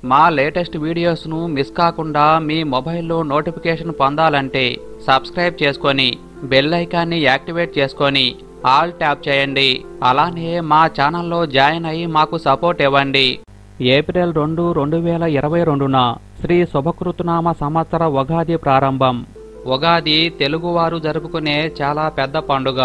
మా latest వీడియోస్ను miss కాకుండా మీ మొబైల్లో నోటిఫికేషన్ పొందాలంటే సబ్స్క్రైబ్ చేసుకొని బెల్ ఐకాన్ని యాక్టివేట్ చేసుకొని ఆల్ ట్యాప్ చేయండి అలానే మా ఛానల్లో జాయిన్ అయ్యి మాకు సపోర్ట్ ఇవ్వండి ఏప్రిల్ రెండు రెండు వేల ఇరవై రెండున శ్రీ శుభకృతునామ సంవత్సర ఉగాది ప్రారంభం ఉగాది తెలుగువారు జరుపుకునే చాలా పెద్ద పండుగ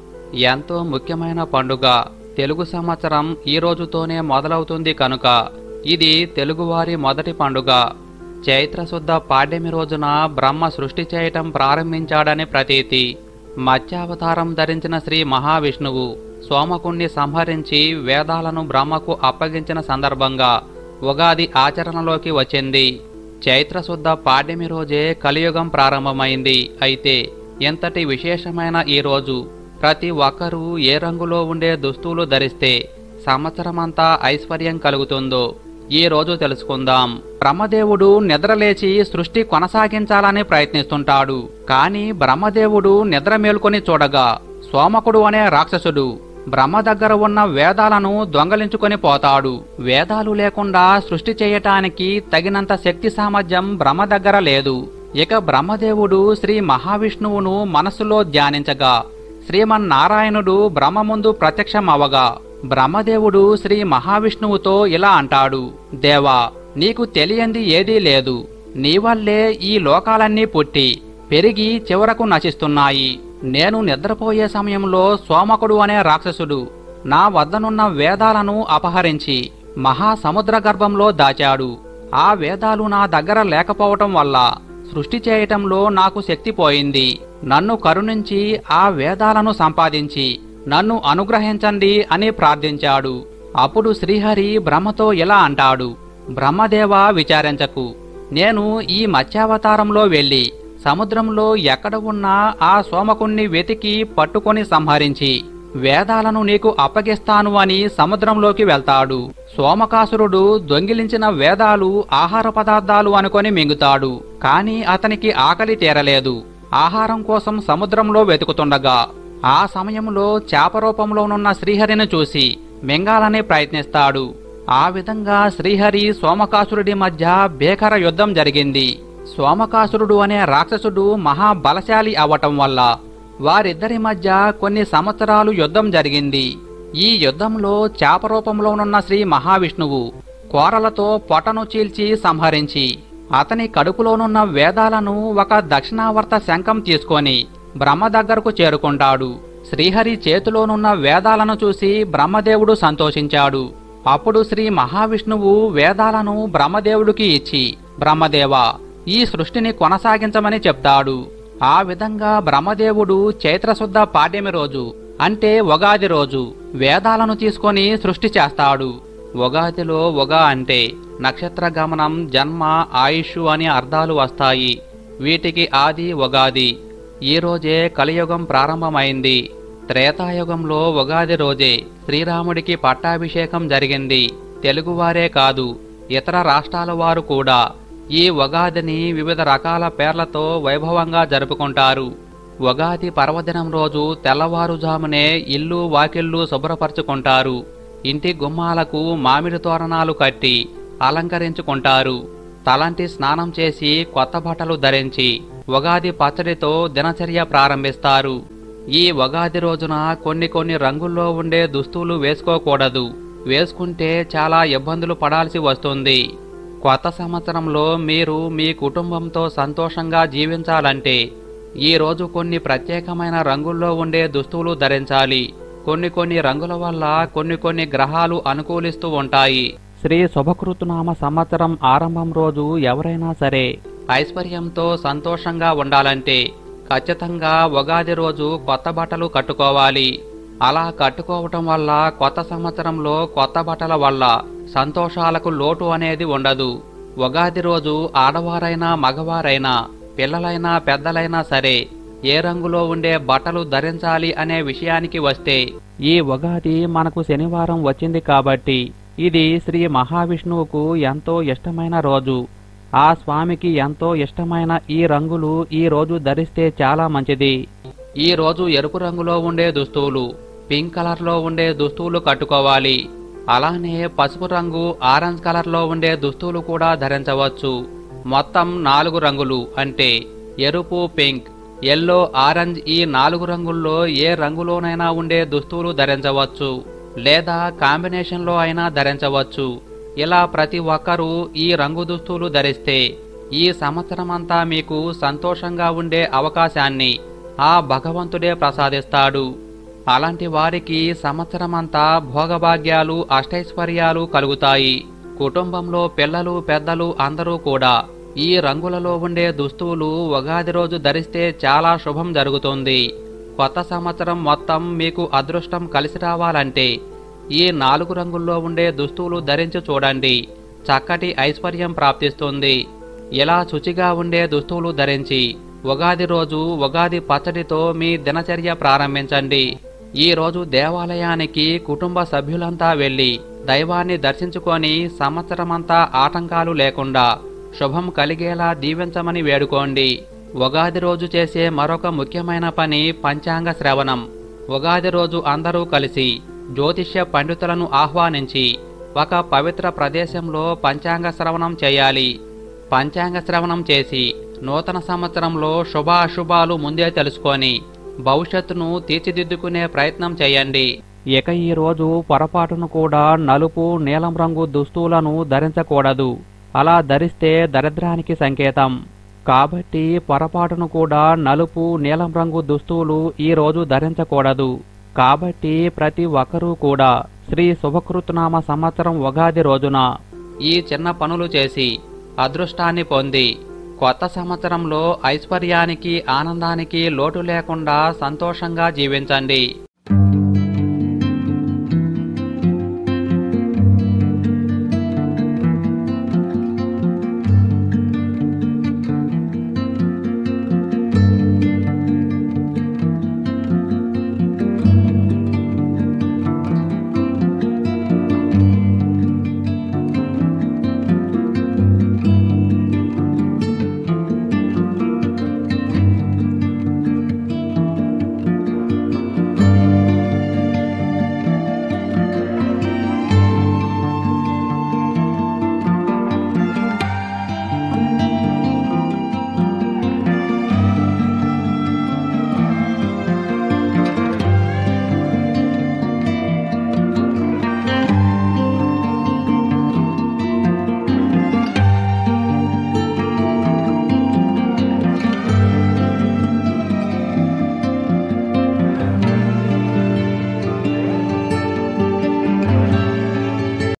ఎంతో ముఖ్యమైన పండుగ తెలుగు సంవత్సరం ఈ రోజుతోనే మొదలవుతుంది కనుక ఇది తెలుగువారి మొదటి పండుగ చైత్రశుద్ధ పాడ్యమి రోజున బ్రహ్మ సృష్టి చేయటం ప్రారంభించాడని ప్రతీతి మత్స్యావతారం ధరించిన శ్రీ మహావిష్ణువు సోమకుణ్ణి సంహరించి వేదాలను బ్రహ్మకు అప్పగించిన సందర్భంగా ఉగాది ఆచరణలోకి వచ్చింది చైత్రశుద్ధ పాడ్యమి రోజే కలియుగం ప్రారంభమైంది అయితే ఎంతటి విశేషమైన ఈ రోజు ప్రతి ఒక్కరూ ఏ రంగులో ఉండే దుస్తులు ధరిస్తే సంవత్సరమంతా ఐశ్వర్యం కలుగుతుందో ఈ రోజు తెలుసుకుందాం బ్రహ్మదేవుడు నిద్రలేచి సృష్టి కొనసాగించాలని ప్రయత్నిస్తుంటాడు కాని బ్రహ్మదేవుడు నిద్ర మేల్కొని చూడగా సోమకుడు అనే రాక్షసుడు బ్రహ్మ దగ్గర ఉన్న వేదాలను దొంగలించుకొని పోతాడు వేదాలు లేకుండా సృష్టి చేయటానికి తగినంత శక్తి సామర్థ్యం బ్రహ్మ దగ్గర లేదు ఇక బ్రహ్మదేవుడు శ్రీ మహావిష్ణువును మనస్సులో ధ్యానించగా శ్రీమన్నారాయణుడు బ్రహ్మ ముందు ప్రత్యక్షమవగా బ్రహ్మదేవుడు శ్రీ మహావిష్ణువుతో ఇలా అంటాడు దేవా నీకు తెలియంది ఏదీ లేదు నీ వల్లే ఈ లోకాలన్నీ పుట్టి పెరిగి చివరకు నశిస్తున్నాయి నేను నిద్రపోయే సమయంలో సోమకుడు అనే రాక్షసుడు నా వద్దనున్న వేదాలను అపహరించి మహాసముద్ర గర్భంలో దాచాడు ఆ వేదాలు నా దగ్గర లేకపోవటం వల్ల సృష్టి చేయటంలో నాకు శక్తి పోయింది నన్ను కరుణించి ఆ వేదాలను సంపాదించి నన్ను అనుగ్రహించండి అని ప్రార్థించాడు అప్పుడు శ్రీహరి బ్రహ్మతో ఇలా అంటాడు బ్రహ్మదేవ విచారించకు నేను ఈ మత్స్యావతారంలో వెళ్ళి సముద్రంలో ఎక్కడ ఉన్నా ఆ సోమకుణ్ణి వెతికి పట్టుకొని సంహరించి వేదాలను నీకు అప్పగిస్తాను అని సముద్రంలోకి వెళ్తాడు సోమకాసురుడు దొంగిలించిన వేదాలు ఆహార పదార్థాలు అనుకొని మింగుతాడు కాని అతనికి ఆకలి తీరలేదు ఆహారం కోసం సముద్రంలో వెతుకుతుండగా ఆ సమయంలో చేప రూపంలోనున్న శ్రీహరిని చూసి మింగాలని ప్రయత్నిస్తాడు ఆ విధంగా శ్రీహరి సోమకాసురుడి మధ్య భీకర యుద్ధం జరిగింది సోమకాసురుడు అనే రాక్షసుడు మహాబలశాలి అవటం వల్ల వారిద్దరి మధ్య కొన్ని సంవత్సరాలు యుద్ధం జరిగింది ఈ యుద్ధంలో చేప రూపంలోనున్న శ్రీ మహావిష్ణువు కోరలతో పొటను చీల్చి సంహరించి అతని కడుపులోనున్న వేదాలను ఒక దక్షిణావర్త శంఖం తీసుకొని బ్రహ్మ దగ్గరకు చేరుకుంటాడు శ్రీహరి చేతిలోనున్న వేదాలను చూసి బ్రహ్మదేవుడు సంతోషించాడు అప్పుడు శ్రీ మహావిష్ణువు వేదాలను బ్రహ్మదేవుడికి ఇచ్చి బ్రహ్మదేవ ఈ సృష్టిని కొనసాగించమని చెప్తాడు ఆ విధంగా బ్రహ్మదేవుడు చైత్రశుద్ధ పాడ్యమి రోజు అంటే ఉగాది రోజు వేదాలను తీసుకొని సృష్టి చేస్తాడు ఉగాదిలో ఉగా అంటే నక్షత్ర గమనం జన్మ ఆయుష్ అని అర్థాలు వస్తాయి వీటికి ఆది ఉగాది ఈ రోజే కలియుగం ప్రారంభమైంది త్రేతాయుగంలో ఉగాది రోజే శ్రీరాముడికి పట్టాభిషేకం జరిగింది తెలుగువారే కాదు ఇతర రాష్ట్రాల వారు కూడా ఈ ఉగాదిని వివిధ రకాల పేర్లతో వైభవంగా జరుపుకుంటారు ఉగాది పర్వదినం రోజు తెల్లవారుజామునే ఇల్లు వాకిళ్ళు శుభ్రపరచుకుంటారు ఇంటి గుమ్మాలకు మామిడి తోరణాలు కట్టి అలంకరించుకుంటారు తలంటి స్నానం చేసి కొత్త బట్టలు ధరించి ఉగాది పచ్చడితో దినచర్య ప్రారంభిస్తారు ఈ ఉగాది రోజున కొన్ని కొన్ని రంగుల్లో ఉండే దుస్తులు వేసుకోకూడదు వేసుకుంటే చాలా ఇబ్బందులు పడాల్సి వస్తుంది కొత్త సంవత్సరంలో మీరు మీ కుటుంబంతో సంతోషంగా జీవించాలంటే ఈ రోజు కొన్ని ప్రత్యేకమైన రంగుల్లో ఉండే దుస్తులు ధరించాలి కొన్ని కొన్ని రంగుల వల్ల కొన్ని కొన్ని గ్రహాలు అనుకూలిస్తూ ఉంటాయి శ్రీ శుభకృతునామ సంవత్సరం ఆరంభం రోజు ఎవరైనా సరే ఐశ్వర్యంతో సంతోషంగా ఉండాలంటే ఖచ్చితంగా ఉగాది రోజు కొత్త బట్టలు కట్టుకోవాలి అలా కట్టుకోవటం వల్ల కొత్త సంవత్సరంలో కొత్త బట్టల వల్ల సంతోషాలకు లోటు అనేది ఉండదు ఉగాది రోజు ఆడవారైనా మగవారైనా పిల్లలైనా పెద్దలైనా సరే ఏ రంగులో ఉండే బట్టలు ధరించాలి అనే విషయానికి వస్తే ఈ ఉగాది మనకు శనివారం వచ్చింది కాబట్టి ఇది శ్రీ మహావిష్ణువుకు ఎంతో ఇష్టమైన రోజు ఆ స్వామికి ఎంతో ఇష్టమైన ఈ రంగులు ఈ రోజు ధరిస్తే చాలా మంచిది ఈ రోజు ఎరుపు రంగులో ఉండే దుస్తువులు పింక్ కలర్లో ఉండే దుస్తువులు కట్టుకోవాలి అలానే పసుపు రంగు ఆరెంజ్ కలర్లో ఉండే దుస్తులు కూడా ధరించవచ్చు మొత్తం నాలుగు రంగులు అంటే ఎరుపు పింక్ ఎల్లో ఆరెంజ్ ఈ నాలుగు రంగుల్లో ఏ రంగులోనైనా ఉండే దుస్తులు ధరించవచ్చు లేదా కాంబినేషన్లో అయినా ధరించవచ్చు ఇలా ప్రతి ఒక్కరూ ఈ రంగు దుస్తులు ధరిస్తే ఈ సంవత్సరమంతా మీకు సంతోషంగా ఉండే అవకాశాన్ని ఆ భగవంతుడే ప్రసాదిస్తాడు అలాంటి వారికి సంవత్సరమంతా భోగభాగ్యాలు అష్టైశ్వర్యాలు కలుగుతాయి కుటుంబంలో పిల్లలు పెద్దలు అందరూ కూడా ఈ రంగులలో ఉండే దుస్తువులు ఉగాది రోజు ధరిస్తే చాలా శుభం జరుగుతుంది కొత్త సంవత్సరం మొత్తం మీకు అదృష్టం కలిసి రావాలంటే ఈ నాలుగు రంగుల్లో ఉండే దుస్తువులు ధరించి చూడండి చక్కటి ఐశ్వర్యం ప్రాప్తిస్తుంది ఇలా శుచిగా ఉండే దుస్తువులు ధరించి ఉగాది రోజు ఉగాది పచ్చడితో మీ దినచర్య ప్రారంభించండి ఈ రోజు దేవాలయానికి కుటుంబ సభ్యులంతా వెళ్ళి దైవాన్ని దర్శించుకొని సంవత్సరమంతా ఆటంకాలు లేకుండా శుభం కలిగేలా దీవించమని వేడుకోండి ఉగాది రోజు చేసే మరొక ముఖ్యమైన పని పంచాంగ శ్రవణం ఉగాది రోజు అందరూ కలిసి జ్యోతిష్య పండితులను ఆహ్వానించి ఒక పవిత్ర ప్రదేశంలో పంచాంగ శ్రవణం చేయాలి పంచాంగ శ్రవణం చేసి నూతన సంవత్సరంలో శుభ అశుభాలు ముందే తెలుసుకొని భవిష్యత్తును తీర్చిదిద్దుకునే ప్రయత్నం చేయండి ఇక ఈ రోజు పొరపాటును కూడా నలుపు నీలం రంగు దుస్తువులను ధరించకూడదు అలా ధరిస్తే దరిద్రానికి సంకేతం కాబట్టి పొరపాటును కూడా నలుపు నీలం రంగు దుస్తువులు ఈ రోజు ధరించకూడదు కాబట్టి ప్రతి ఒక్కరూ కూడా శ్రీ శుభకృతనామ సంవత్సరం ఉగాది రోజున ఈ చిన్న పనులు చేసి అదృష్టాన్ని పొంది కొత్త సంవత్సరంలో ఐశ్వర్యానికి ఆనందానికి లోటు లేకుండా సంతోషంగా జీవించండి